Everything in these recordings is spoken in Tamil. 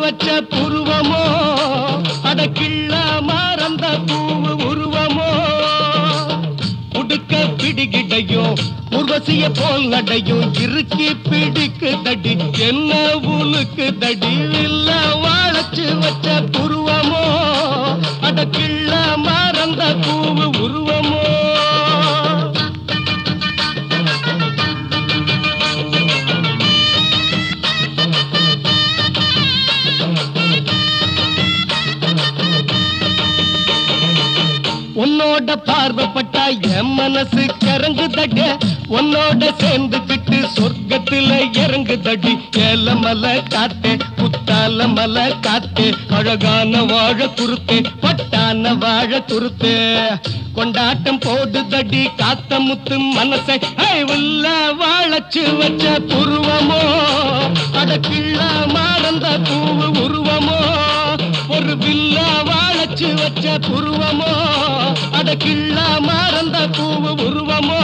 வச்ச புருவமோ அட கிள்ள மறந்த பூவு உருவமோ உடுக்க பிடிகிடையும் உர்வசிய போல் நடையும் இறுக்கி பிடிக்கு தடி என்ன உலுக்கு தடி இல்ல வாழச்சு வச்ச புருவமோ அட கிள்ள மறந்த பூவு உருவமோ உன்னோட பார்வைப்பட்டா என் மனசு கரங்கு தட உன்னோட சேர்ந்துக்கிட்டு சொர்க்கத்துல இறங்கு தடி ஏல மலை காத்தே புத்தால மலை காத்தே அழகான வாழ குறுத்தே பட்டான வாழ குறுத்தே கொண்டாட்டம் போடு தடி காத்த முத்து மனசை ஐ, உள்ள வாழச்சு வச்ச புருவமோ அடக்கிள்ள மாறந்த பூவு உருவமோ ஒரு வில்லா வாழச்சு வச்ச புருவமோ அட கிள்ளா மறந்த பூவு உருவமோ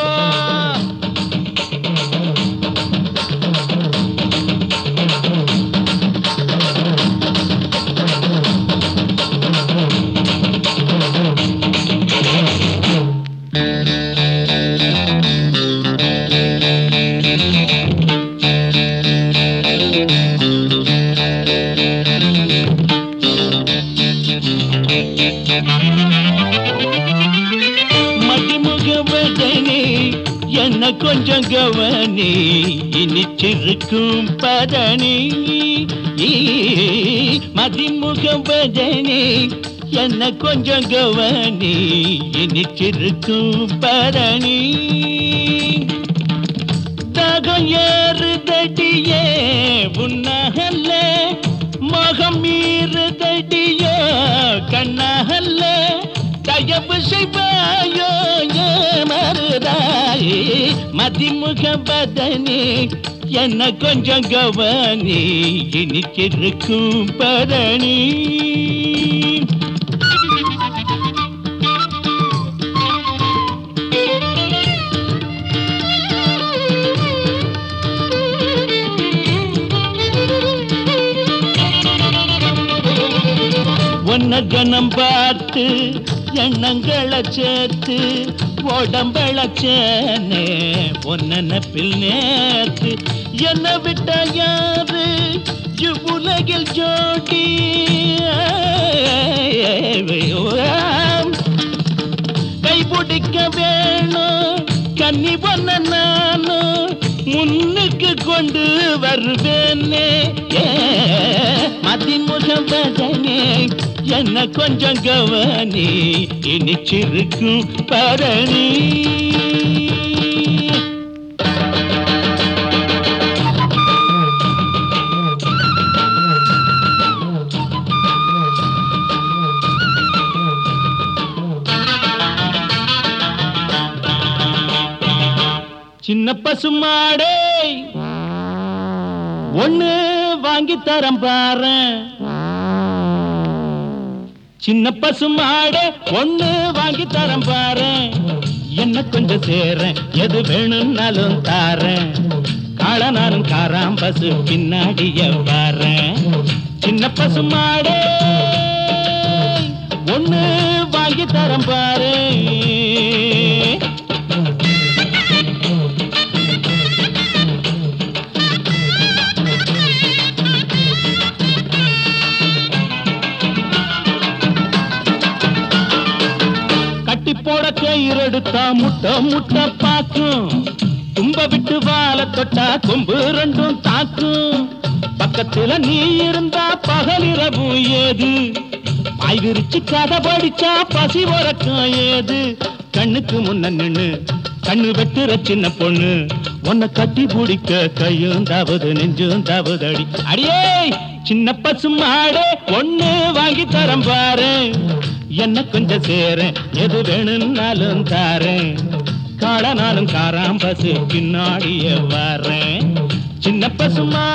மதிமுகவதனே என்ன கொஞ்சம் கவனி இனிச்சிருக்கும் பதனி மதிமுகவதனே என்ன கொஞ்சம் கவனி இனிச்சிருக்கும் பதனி தகம் ஏறுதடியே உன்னகல்ல மகம் மீறுதடியோ கண்ணகல்ல தயவு செய்வாயோ மருதாயே மதிமுக பதனி என்ன கொஞ்சம் கவனி இனிக்கிருக்கும் பரணி உன்ன கணம் பார்த்து எண்ணங்களை சேர்த்து உடம்பள சேனே ஒன்ன பில் நேத்து என்ன விட்ட யாரு உலகில் ஜோடி கைபிடிக்க வேணும் கன்னி பொண்ண நானும் முன்னுக்கு கொண்டு வருவேனே ஏ, மதிமுகம் பதனே என்ன கொஞ்சம் கவனி இனிச்சிருக்கும் பரணி சின்ன பசுமாடே ஒண்ணு வாங்கி தரம் பாரு சின்ன பசுமாடே ஒண்ணு வாங்கி தரம் பாரு என்ன கொஞ்சம் சேரேன் எது வேணும்னாலும் தாரேன் காள நானும் காராம் பசு பின்னாடிய வாரேன் சின்ன பசுமாடே ஒண்ணு வாங்கி தரம் பாரு கட்டி போட கயிறெடுத்தா முட்டை முட்டை பாக்கும் தும்ப விட்டு வாழ தொட்டா கொம்பு ரெண்டும் தாக்கும் பக்கத்துல நீ இருந்தா பகலிரவு ஏது பாய் விரிச்சு கதை படிச்சா பசி உறக்கம் ஏது கண்ணுக்கு முன்ன நின்னு கண்ணு வெட்டுற சின்ன பொண்ணு உன்னை கட்டி பிடிக்க கையும் தாவது நெஞ்சும் தாவுதடி அடியே சின்ன பசுமாடே ஒண்ணு வாங்கி தரம் பாரு என்ன கொஞ்சம் சேரேன் எது வேணும்னாலும் தாரேன் காள நானும் காராம் பசு பின்னாடியே வரேன் சின்ன பசுமா